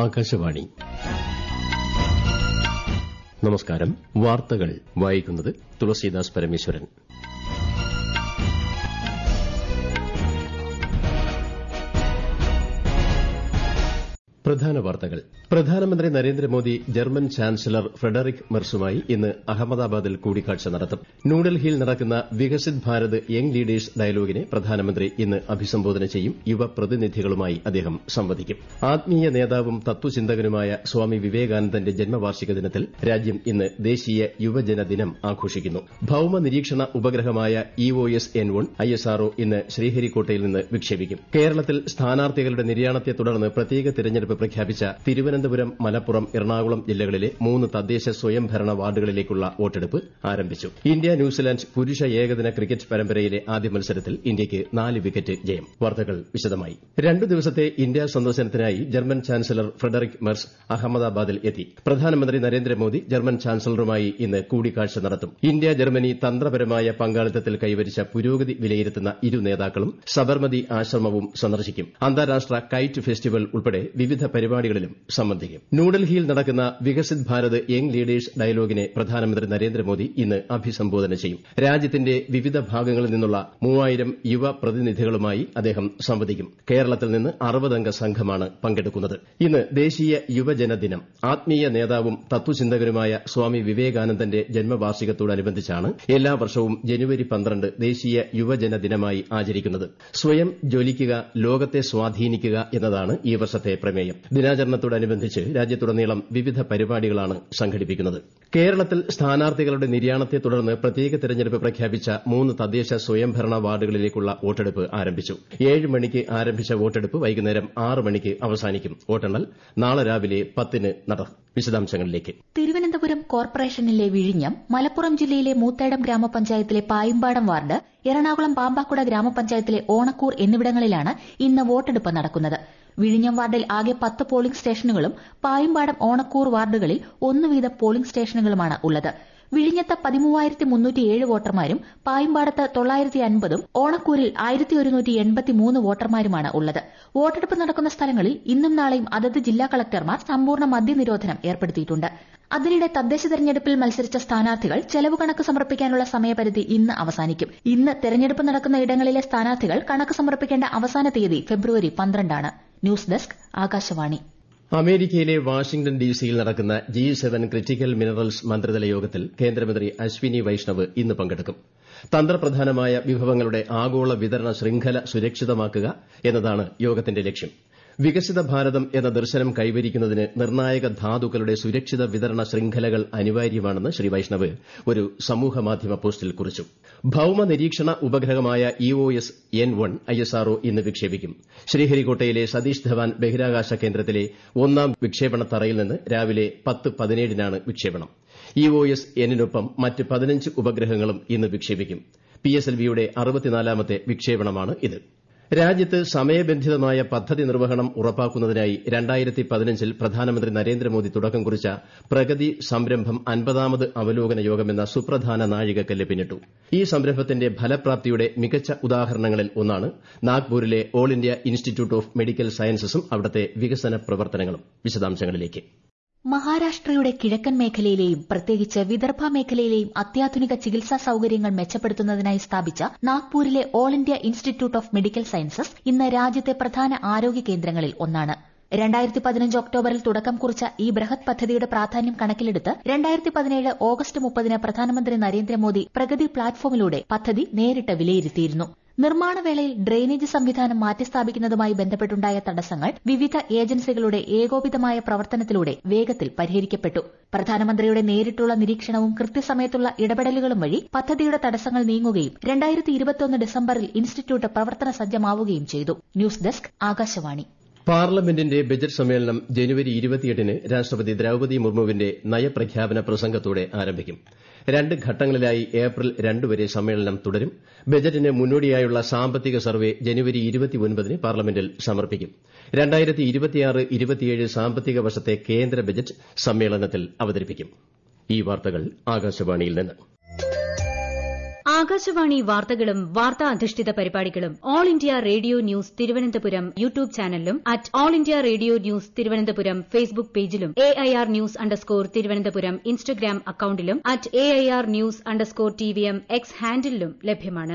ആകാശവാണി നമസ്കാരം വാർത്തകൾ വായിക്കുന്നത് തുളസീദാസ് പരമേശ്വരൻ പ്രധാന വാർത്തകൾ പ്രധാനമന്ത്രി നരേന്ദ്രമോദി ജർമ്മൻ ചാൻസലർ ഫ്രെഡറിക് മെർസുമായി ഇന്ന് അഹമ്മദാബാദിൽ കൂടിക്കാഴ്ച നടത്തും ന്യൂഡൽഹിയിൽ നടക്കുന്ന വികസിത് ഭാരത് യങ് ലീഡേഴ്സ് ഡയലോഗിനെ പ്രധാനമന്ത്രി ഇന്ന് അഭിസംബോധന ചെയ്യും യുവപ്രതിനിധികളുമായി അദ്ദേഹം സംവദിക്കും ആത്മീയ നേതാവും തത്വചിന്തകനുമായ സ്വാമി വിവേകാനന്ദന്റെ ജന്മവാർഷിക ദിനത്തിൽ രാജ്യം ഇന്ന് ദേശീയ യുവജന ദിനം ആഘോഷിക്കുന്നു ഭൌമ നിരീക്ഷണ ഉപഗ്രഹമായ E O S N one I S R O ഇന്ന് ശ്രീഹരിക്കോട്ടയിൽ നിന്ന് വിക്ഷേപിക്കും കേരളത്തിൽ സ്ഥാനാർത്ഥികളുടെ നിര്യാണത്തെ തുടർന്ന് പ്രത്യേക തിരഞ്ഞെടുപ്പ് പ്രഖ്യാപിച്ച തിരുവനന്തപുരം മലപ്പുറം എറണാകുളം ജില്ലകളിലെ മൂന്ന് തദ്ദേശ സ്വയംഭരണ വാർഡുകളിലേക്കുള്ള വോട്ടെടുപ്പ് ആരംഭിച്ചു ഇന്ത്യ ന്യൂസിലാന്റ് പുരുഷ ഏകദിന ക്രിക്കറ്റ് പരമ്പരയിലെ ആദ്യ മത്സരത്തിൽ ഇന്ത്യയ്ക്ക് നാല് വിക്കറ്റ് ജയം വാർത്തകൾ വിശദമായി രണ്ടു ദിവസത്തെ ഇന്ത്യ സന്ദർശനത്തിനായി ജർമ്മൻ ചാൻസലർ ഫ്രെഡറിക് മെർസ് അഹമ്മദാബാദിൽ എത്തി പ്രധാനമന്ത്രി നരേന്ദ്രമോദി ജർമ്മൻ ചാൻസലറുമായി ഇന്ന് കൂടിക്കാഴ്ച നടത്തും ഇന്ത്യ ജർമ്മനി തന്ത്രപരമായ പങ്കാളിത്തത്തിൽ കൈവരിച്ച പുരോഗതി വിലയിരുത്തുന്ന ഇരു നേതാക്കളും സബർമതി ആശ്രമവും സന്ദർശിക്കും അന്താരാഷ്ട്ര കൈറ്റ് ഫെസ്റ്റിവൽ ഉൾപ്പെടെ വിവിധ പരിപാടികളിലും സംബന്ധിക്കും ന്യൂഡൽഹിയിൽ നടക്കുന്ന വികസിത് ഭാരത് യങ് ലീഡേഴ്സ് ഡയലോഗിനെ പ്രധാനമന്ത്രി നരേന്ദ്രമോദി ഇന്ന് അഭിസംബോധന ചെയ്യും രാജ്യത്തിന്റെ വിവിധ ഭാഗങ്ങളിൽ നിന്നുള്ള മൂവായിരം യുവ പ്രതിനിധികളുമായി അദ്ദേഹം സംവദിക്കും കേരളത്തിൽ നിന്ന് അറുപതംഗ സംഘമാണ് പങ്കെടുക്കുന്നത് ഇന്ന് ദേശീയ യുവജന ദിനം ആത്മീയ നേതാവും തത്വചിന്തകനുമായ സ്വാമി വിവേകാനന്ദന്റെ ജന്മവാർഷികത്തോടനുബന്ധിച്ചാണ് എല്ലാ വർഷവും ജനുവരി പന്ത്രണ്ട് ദേശീയ യുവജന ദിനമായി ആചരിക്കുന്നത് സ്വയം ജ്വലിക്കുക ലോകത്തെ സ്വാധീനിക്കുക എന്നതാണ് ഈ വർഷത്തെ പ്രമേയം ദിനാചരണത്തോടനുബന്ധിച്ച് രാജ്യത്തുടനീളം വിവിധ പരിപാടികളാണ് സംഘടിപ്പിക്കുന്നത് കേരളത്തിൽ സ്ഥാനാർത്ഥികളുടെ നിര്യാണത്തെ തുടർന്ന് പ്രത്യേക തെരഞ്ഞെടുപ്പ് പ്രഖ്യാപിച്ച മൂന്ന് തദ്ദേശ സ്വയംഭരണ വാർഡുകളിലേക്കുള്ള വോട്ടെടുപ്പ് ആരംഭിച്ചു ഏഴ് മണിക്ക് ആരംഭിച്ച വോട്ടെടുപ്പ് വൈകുന്നേരം ആറ് മണിക്ക് അവസാനിക്കും വോട്ടെണ്ണൽ നാളെ രാവിലെ പത്തിന് നടക്കും വിശദാംശങ്ങളിലേക്ക് തിരുവനന്തപുരം കോർപ്പറേഷനിലെ വിഴിഞ്ഞം മലപ്പുറം ജില്ലയിലെ മൂത്തേടം ഗ്രാമപഞ്ചായത്തിലെ പായിമ്പാടം വാർഡ് എറണാകുളം പാമ്പാക്കുട ഗ്രാമപഞ്ചായത്തിലെ ഓണക്കൂർ എന്നിവിടങ്ങളിലാണ് ഇന്ന് വോട്ടെടുപ്പ് നടക്കുന്നത് വിഴിഞ്ഞം വാർഡിൽ ആകെ പത്ത് പോളിംഗ് സ്റ്റേഷനുകളും പായിമ്പാടം ഓണക്കൂർ വാർഡുകളിൽ ഒന്ന് വീതം പോളിംഗ് സ്റ്റേഷനുകളുമാണ് ഉള്ളത് വിഴിഞ്ഞത്ത് പതിമൂവായിരത്തി മുന്നൂറ്റിയേഴ് വോട്ടർമാരും പായിമ്പാടത്ത് തൊള്ളായിരത്തി അൻപതും ഓണക്കൂരിൽ ആയിരത്തി ഒരുന്നൂറ്റി എൺപത്തിമൂന്ന് വോട്ടർമാരുമാണ് ഉള്ളത് വോട്ടെടുപ്പ് നടക്കുന്ന സ്ഥലങ്ങളിൽ ഇന്നും നാളെയും അതത് ജില്ലാ കളക്ടർമാർ സമ്പൂർണ്ണ മദ്യനിരോധനം ഏർപ്പെടുത്തിയിട്ടുണ്ട് അതിനിടെ തദ്ദേശ തെരഞ്ഞെടുപ്പിൽ മത്സരിച്ച സ്ഥാനാർത്ഥികൾ ചെലവ് കണക്ക് സമർപ്പിക്കാനുള്ള സമയപരിധി ഇന്ന് അവസാനിക്കും ഇന്ന് തെരഞ്ഞെടുപ്പ് നടക്കുന്ന ഇടങ്ങളിലെ സ്ഥാനാർത്ഥികൾ കണക്ക് സമർപ്പിക്കേണ്ട അവസാന തീയതി ഫെബ്രുവരി പന്ത്രണ്ടാണ് ന്യൂസ് ഡെസ്ക് ആകാശവാണി അമേരിക്കയിലെ വാഷിംഗ്ടൺ ഡിസിയിൽ നടക്കുന്ന ജി സെവൻ ക്രിറ്റിക്കൽ മിനറൽസ് മന്ത്രിതല യോഗത്തിൽ കേന്ദ്രമന്ത്രി അശ്വിനി വൈഷ്ണവ് ഇന്ന് പങ്കെടുക്കും തന്ത്രപ്രധാനമായ വിഭവങ്ങളുടെ ആഗോള വിതരണ ശൃംഖല സുരക്ഷിതമാക്കുക എന്നതാണ് യോഗത്തിന്റെ ലക്ഷ്യം വികസിത ഭാരതം എന്ന ദർശനം കൈവരിക്കുന്നതിന് നിർണായക ധാതുക്കളുടെ സുരക്ഷിത വിതരണ ശൃംഖലകൾ അനിവാര്യമാണെന്ന് ശ്രീ വൈഷ്ണവ് ഒരു സമൂഹമാധ്യമ പോസ്റ്റിൽ കുറിച്ചു ഭൌമ നിരീക്ഷണ ഉപഗ്രഹമായ E O S N one I S R O ഇന്ന് വിക്ഷേപിക്കും ശ്രീഹരിക്കോട്ടയിലെ സതീഷ് ധവാൻ ബഹിരാകാശ കേന്ദ്രത്തിലെ ഒന്നാം വിക്ഷേപണ തറയിൽ നിന്ന് രാവിലെ പത്ത് പതിനേഴിനാണ് വിക്ഷേപണം ഇ ഒ എസ് എന്നിനൊപ്പം മറ്റ് പതിനഞ്ച് ഉപഗ്രഹങ്ങളും ഇന്ന് വിക്ഷേപിക്കും പി എസ് എൽ വിയുടെ അറുപത്തിനാലാമത്തെ വിക്ഷേപണമാണ് ഇത് രാജ്യത്ത് സമയബന്ധിതമായ പദ്ധതി നിർവ്വഹണം ഉറപ്പാക്കുന്നതിനായി രണ്ടായിരത്തി പതിനഞ്ചിൽ പ്രധാനമന്ത്രി നരേന്ദ്രമോദി തുടക്കം കുറിച്ച പ്രഗതി സംരംഭം അൻപതാമത് അവലോകന യോഗമെന്ന സുപ്രധാന നാഴികക്കല്ല് പിന്നിട്ടു ഈ സംരംഭത്തിന്റെ ഫലപ്രാപ്തിയുടെ മികച്ച ഉദാഹരണങ്ങളിൽ ഒന്നാണ് നാഗ്പൂരിലെ all India institute of medical സയൻസസും അവിടത്തെ വികസന പ്രവർത്തനങ്ങളും വിശദാംശങ്ങളിലേക്ക് മഹാരാഷ്ട്രയുടെ കിഴക്കൻ മേഖലയിലെയും പ്രത്യേകിച്ച് വിദർഭ മേഖലയിലെയും അത്യാധുനിക ചികിത്സാ സൌകര്യങ്ങൾ മെച്ചപ്പെടുത്തുന്നതിനായി സ്ഥാപിച്ച നാഗ്പൂരിലെ all India institute of medical sciences ഇന്ന് രാജ്യത്തെ പ്രധാന ആരോഗ്യ കേന്ദ്രങ്ങളിൽ ഒന്നാണ് രണ്ടായിരത്തി പതിനഞ്ച് ഒക്ടോബറിൽ തുടക്കം കുറിച്ച ഈ ബൃഹത് പദ്ധതിയുടെ പ്രാധാന്യം കണക്കിലെടുത്ത് രണ്ടായിരത്തി പതിനേഴ് ഓഗസ്റ്റ് മുപ്പതിന് പ്രധാനമന്ത്രി നരേന്ദ്രമോദി പ്രഗതി പ്ലാറ്റ്ഫോമിലൂടെ പദ്ധതി നേരിട്ട് വിലയിരുത്തിയിരുന്നു നിർമ്മാണവേളയിൽ ഡ്രെയിനേജ് സംവിധാനം മാറ്റിസ്ഥാപിക്കുന്നതുമായി ബന്ധപ്പെട്ടുണ്ടായ തടസ്സങ്ങൾ വിവിധ ഏജൻസികളുടെ ഏകോപിതമായ പ്രവർത്തനത്തിലൂടെ വേഗത്തിൽ പരിഹരിക്കപ്പെട്ടു പ്രധാനമന്ത്രിയുടെ നേരിട്ടുള്ള നിരീക്ഷണവും കൃത്യസമയത്തുള്ള ഇടപെടലുകളും വഴി പദ്ധതിയുടെ തടസ്സങ്ങൾ നീങ്ങുകയും രണ്ടായിരത്തി ഇരുപത്തിയൊന്ന് ഡിസംബറിൽ ഇൻസ്റ്റിറ്റ്യൂട്ട് പ്രവർത്തന സജ്ജമാവുകയും ചെയ്തു ന്യൂസ് ഡെസ്ക് ആകാശവാണി പാർലമെന്റിന്റെ ബജറ്റ് സമ്മേളനം ജനുവരി ഇരുപത്തിയെട്ടിന് രാഷ്ട്രപതി ദ്രൌപതി മുർമുവിന്റെ നയപ്രഖ്യാപന പ്രസംഗത്തോടെ ആരംഭിക്കും രണ്ട് ഘട്ടങ്ങളിലായി ഏപ്രിൽ രണ്ട് വരെ സമ്മേളനം തുടരും ബജറ്റിന് മുന്നോടിയായുള്ള സാമ്പത്തിക സർവേ ജനുവരി ഇരുപത്തിയൊൻപതിന് പാർലമെന്റിൽ സമർപ്പിക്കും രണ്ടായിരത്തി ഇരുപത്തിയാറ് ഇരുപത്തിയേഴ് സാമ്പത്തിക വർഷത്തെ കേന്ദ്ര ബജറ്റ് സമ്മേളനത്തിൽ അവതരിപ്പിക്കും ഈ വാർത്തകൾ ആകാശവാണിയിൽ നിന്ന് ആകാശവാണി വാർത്തകളും വാർത്താ അധിഷ്ഠിത പരിപാടികളും all India radio news Thiruvananthapuram YouTube ചാനലിലും at all India radio news Thiruvananthapuram Facebook പേജിലും A I R news underscore Thiruvananthapuram Instagram അക്കൌണ്ടിലും at A I R news underscore T V M X ഹാൻഡിലും ലഭ്യമാണ്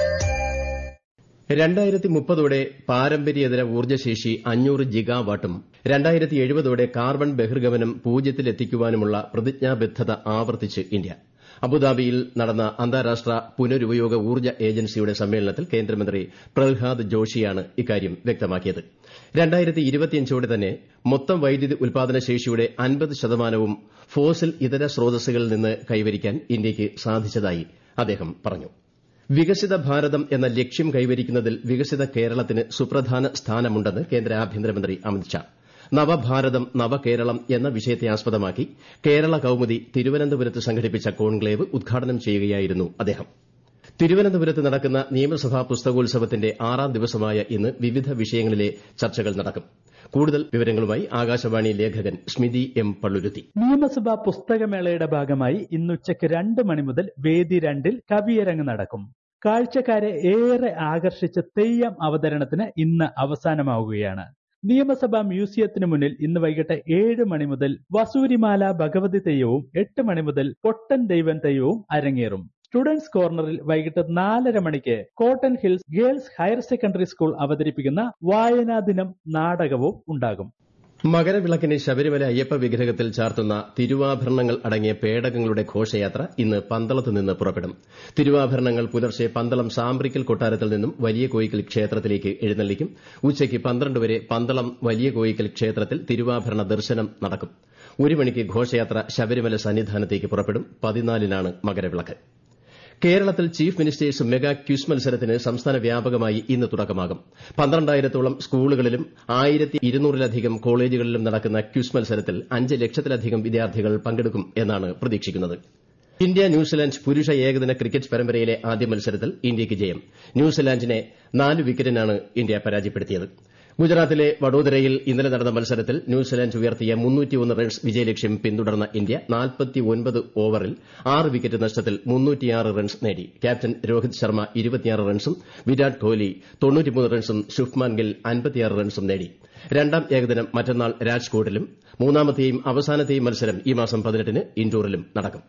രണ്ടായിരത്തി മുപ്പതോടെ പാരമ്പര്യേതര ഊർജ്ജശേഷി അഞ്ഞൂറ് ജിഗാവാട്ടും രണ്ടായിരത്തി എഴുപതോടെ കാർബൺ ബഹിർഗമനം പൂജ്യത്തിലെത്തിക്കുവാനുമുള്ള പ്രതിജ്ഞാബദ്ധത ആവർത്തിച്ച് ഇന്ത്യ അബുദാബിയിൽ നടന്ന അന്താരാഷ്ട്ര പുനരുപയോഗ ഊർജ്ജ ഏജൻസിയുടെ സമ്മേളനത്തിൽ കേന്ദ്രമന്ത്രി പ്രഹ്ലാദ് ജോഷിയാണ് ഇക്കാര്യം വ്യക്തമാക്കിയത് രണ്ടായിരത്തി ഇരുപത്തിയഞ്ചോടെ തന്നെ മൊത്തം വൈദ്യുതി ഉൽപാദന ശേഷിയുടെ അൻപത് ശതമാനവും ഫോസിൽ ഇതര സ്രോതസ്സുകളിൽ നിന്ന് കൈവരിക്കാൻ ഇന്ത്യയ്ക്ക് സാധിച്ചതായി അദ്ദേഹം പറഞ്ഞു വികസിത ഭാരതം എന്ന ലക്ഷ്യം കൈവരിക്കുന്നതിൽ വികസിത കേരളത്തിന് സുപ്രധാന സ്ഥാനമുണ്ടെന്ന് കേന്ദ്ര ആഭ്യന്തരമന്ത്രി അമിത്ഷാ നവഭാരതം നവകേരളം എന്ന വിഷയത്തെ ആസ്പദമാക്കി കേരള കൌമുദി തിരുവനന്തപുരത്ത് സംഘടിപ്പിച്ച കോൺക്ലേവ് ഉദ്ഘാടനം ചെയ്യുകയായിരുന്നു അദ്ദേഹം തിരുവനന്തപുരത്ത് നടക്കുന്ന നിയമസഭാ പുസ്തകോത്സവത്തിന്റെ ആറാം ദിവസമായ ഇന്ന് വിവിധ വിഷയങ്ങളിലെ ചർച്ചകൾ നടക്കും കൂടുതൽ വിവരങ്ങളുമായി ആകാശവാണി ലേഖകൻ സ്മിതി എം പള്ളുരുത്തി നിയമസഭാ പുസ്തകമേളയുടെ ഭാഗമായി ഇന്നുച്ചയ്ക്ക് രണ്ട് മണി മുതൽ വേദി രണ്ടിൽ കവിയരങ്ങ് നടക്കും കാഴ്ചക്കാരെ ഏറെ ആകർഷിച്ച തെയ്യം അവതരണത്തിന് ഇന്ന് അവസാനമാവുകയാണ് നിയമസഭാ മ്യൂസിയത്തിന് മുന്നിൽ ഇന്ന് വൈകിട്ട് ഏഴ് മണി മുതൽ വസൂരിമാല ഭഗവതി തെയ്യവും എട്ട് മണി മുതൽ പൊട്ടൻ ദൈവം തെയ്യവും അരങ്ങേറും സ്റ്റുഡൻസ് കോർണറിൽ വൈകിട്ട് നാലര മണിക്ക് cotton hills girls higher secondary school അവതരിപ്പിക്കുന്ന വായനാ ദിനം നാടകവും ഉണ്ടാകും മകരവിളക്കിന് ശബരിമല അയ്യപ്പ വിഗ്രഹത്തിൽ ചാർത്തുന്ന തിരുവാഭരണങ്ങൾ അടങ്ങിയ പേടകങ്ങളുടെ ഘോഷയാത്ര ഇന്ന് പന്തളത്ത് നിന്ന് പുറപ്പെടും തിരുവാഭരണങ്ങൾ പുലർച്ചെ പന്തളം സാമ്പ്രിക്കൽ കൊട്ടാരത്തിൽ നിന്നും വലിയ കോയിക്കൽ ക്ഷേത്രത്തിലേക്ക് എഴുന്നള്ളിക്കും ഉച്ചയ്ക്ക് പന്ത്രണ്ട് വരെ പന്തളം വലിയ കോയിക്കൽ ക്ഷേത്രത്തിൽ തിരുവാഭരണ ദർശനം നടക്കും ഒരു മണിക്ക് ഘോഷയാത്ര ശബരിമല സന്നിധാനത്തേക്ക് പുറപ്പെടും പതിനാലിനാണ് മകരവിളക്ക് കേരളത്തിൽ ചീഫ് മിനിസ്റ്റേഴ്സ് മെഗാ ക്വിസ് മത്സരത്തിന് സംസ്ഥാന വ്യാപകമായി ഇന്ന് തുടക്കമാകും പന്ത്രണ്ടായിരത്തോളം സ്കൂളുകളിലും ആയിരത്തി ഇരുന്നൂറിലധികം കോളേജുകളിലും നടക്കുന്ന ക്വിസ് മത്സരത്തിൽ അഞ്ച് ലക്ഷത്തിലധികം വിദ്യാർത്ഥികൾ പങ്കെടുക്കും എന്നാണ് പ്രതീക്ഷിക്കുന്നത് ഇന്ത്യ ന്യൂസിലാന്റ് പുരുഷ ഏകദിന ക്രിക്കറ്റ് പരമ്പരയിലെ ആദ്യ മത്സരത്തിൽ ഇന്ത്യയ്ക്ക് ജയം ന്യൂസിലാന്റിനെ നാല് വിക്കറ്റിനാണ് ഇന്ത്യ പരാജയപ്പെടുത്തിയത് ഗുജറാത്തിലെ വഡോദരയിൽ ഇന്നലെ നടന്ന മത്സരത്തിൽ ന്യൂസിലാന്റ് ഉയർത്തിയ റൺസ് വിജയലക്ഷ്യം പിന്തുടർന്ന ഇന്ത്യ ഓവറിൽ ആറ് വിക്കറ്റ് നഷ്ടത്തിൽ റൺസ് നേടി ക്യാപ്റ്റൻ രോഹിത് ശർമ്മ റൺസും വിരാട് കോഹ്ലി റൺസും ശുഭ്മാൻ ഗിൽ റൺസും നേടി രണ്ടാം ഏകദിനം മറ്റന്നാൾ രാജ്കോട്ടിലും മൂന്നാമത്തെയും അവസാനത്തെയും മത്സരം ഈ മാസം പതിനെട്ടിന് ഇൻഡോറിലും നടക്കും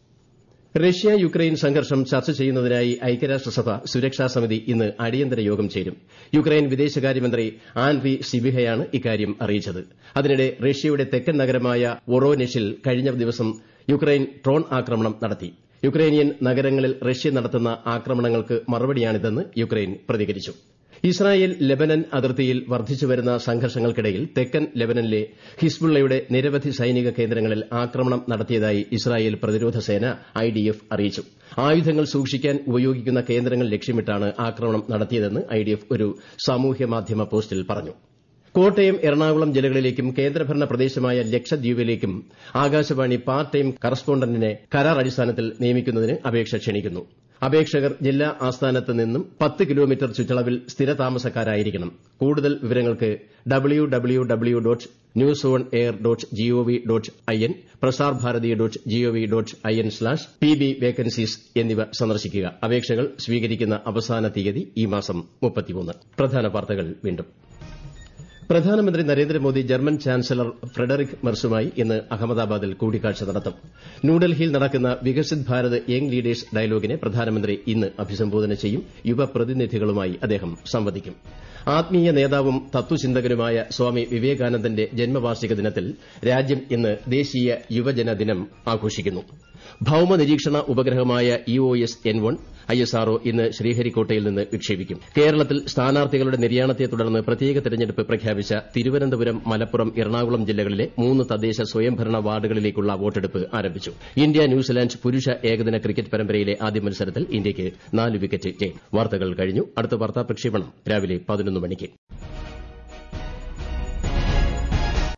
റഷ്യ യുക്രൈൻ സംഘർഷം ചർച്ച ചെയ്യുന്നതിനായി ഐക്യരാഷ്ട്രസഭ സുരക്ഷാ സമിതി ഇന്ന് അടിയന്തര യോഗം ചേരും യുക്രൈൻ വിദേശകാര്യമന്ത്രി ആൻറി സിബിഹയാണ് ഇക്കാര്യം അറിയിച്ചത് അതിനിടെ റഷ്യയുടെ തെക്കൻ നഗരമായ വൊറോനെഷിൽ കഴിഞ്ഞ ദിവസം യുക്രൈൻ ഡ്രോൺ ആക്രമണം നടത്തി യുക്രൈനിയൻ നഗരങ്ങളിൽ റഷ്യ നടത്തുന്ന ആക്രമണങ്ങൾക്ക് മറുപടിയാണിതെന്ന് യുക്രൈൻ പ്രതികരിച്ചു ഇസ്രായേൽ ലെബനൻ അതിർത്തിയിൽ വർദ്ധിച്ചുവരുന്ന സംഘർഷങ്ങൾക്കിടയിൽ തെക്കൻ ലെബനനിലെ ഹിസ്ബുള്ളയുടെ നിരവധി സൈനിക കേന്ദ്രങ്ങളിൽ ആക്രമണം നടത്തിയതായി ഇസ്രായേൽ പ്രതിരോധ സേന ഐഡിഎഫ് അറിയിച്ചു ആയുധങ്ങൾ സൂക്ഷിക്കാൻ ഉപയോഗിക്കുന്ന കേന്ദ്രങ്ങൾ ലക്ഷ്യമിട്ടാണ് ആക്രമണം നടത്തിയതെന്ന് ഐഡിഎഫ് ഒരു സാമൂഹ്യ മാധ്യമ പോസ്റ്റിൽ പറഞ്ഞു കോട്ടയം എറണാകുളം ജില്ലകളിലേക്കും കേന്ദ്രഭരണ പ്രദേശമായ ലക്ഷദ്വീപിലേക്കും ആകാശവാണി പാർട്ട് ടൈം കറസ്പോണ്ടന്റിനെ കരാർ അടിസ്ഥാനത്തിൽ നിയമിക്കുന്നതിന് അപേക്ഷ ക്ഷണിക്കുന്നു അപേക്ഷകർ ജില്ലാ ആസ്ഥാനത്ത് നിന്നും പത്ത് കിലോമീറ്റർ ചുറ്റളവിൽ സ്ഥിരതാമസക്കാരായിരിക്കണം കൂടുതൽ വിവരങ്ങൾക്ക് W W W dot news on air dot G O V dot I N Prasar Bharati dot G O V dot I N slash P B vacancies എന്നിവ സന്ദർശിക്കുക അപേക്ഷകൾ സ്വീകരിക്കുന്ന അവസാന തീയതി ഈ മാസം പ്രധാന വാർത്തകൾ വീണ്ടും പ്രധാനമന്ത്രി നരേന്ദ്രമോദി ജർമ്മൻ ചാൻസലർ ഫ്രെഡറിക് മെർസുമായി ഇന്ന് അഹമ്മദാബാദിൽ കൂടിക്കാഴ്ച നടത്തും ന്യൂഡൽഹിയിൽ നടക്കുന്ന വികസിത് ഭാരത് യങ് ലീഡേഴ്സ് ഡയലോഗിനെ പ്രധാനമന്ത്രി ഇന്ന് അഭിസംബോധന ചെയ്യും യുവപ്രതിനിധികളുമായി അദ്ദേഹം സംവദിക്കും ആത്മീയ നേതാവും തത്വചിന്തകനുമായ സ്വാമി വിവേകാനന്ദന്റെ ജന്മവാർഷിക ദിനത്തിൽ രാജ്യം ഇന്ന് ദേശീയ യുവജന ദിനം ആഘോഷിക്കുന്നു ഭൌമ നിരീക്ഷണ ഉപഗ്രഹമായ ഇഒഎസ് എൻ വൺ ഐഎസ്ആർഒ ഇന്ന് ശ്രീഹരിക്കോട്ടയിൽ നിന്ന് വിക്ഷേപിക്കും കേരളത്തിൽ സ്ഥാനാർത്ഥികളുടെ നിര്യാണത്തെ തുടർന്ന് പ്രത്യേക തെരഞ്ഞെടുപ്പ് പ്രഖ്യാപിച്ച തിരുവനന്തപുരം മലപ്പുറം എറണാകുളം ജില്ലകളിലെ മൂന്ന് തദ്ദേശ സ്വയംഭരണ വാർഡുകളിലേക്കുള്ള വോട്ടെടുപ്പ് ആരംഭിച്ചു ഇന്ത്യ ന്യൂസിലാന്റ് പുരുഷ ഏകദിന ക്രിക്കറ്റ് പരമ്പരയിലെ ആദ്യ മത്സരത്തിൽ ഇന്ത്യയ്ക്ക് നാല് വിക്കറ്റ് ജയം വാർത്തകൾ കഴിഞ്ഞു അടുത്ത വാർത്താ പ്രക്ഷേപണം രാവിലെ പതിനൊന്ന് മണിക്ക്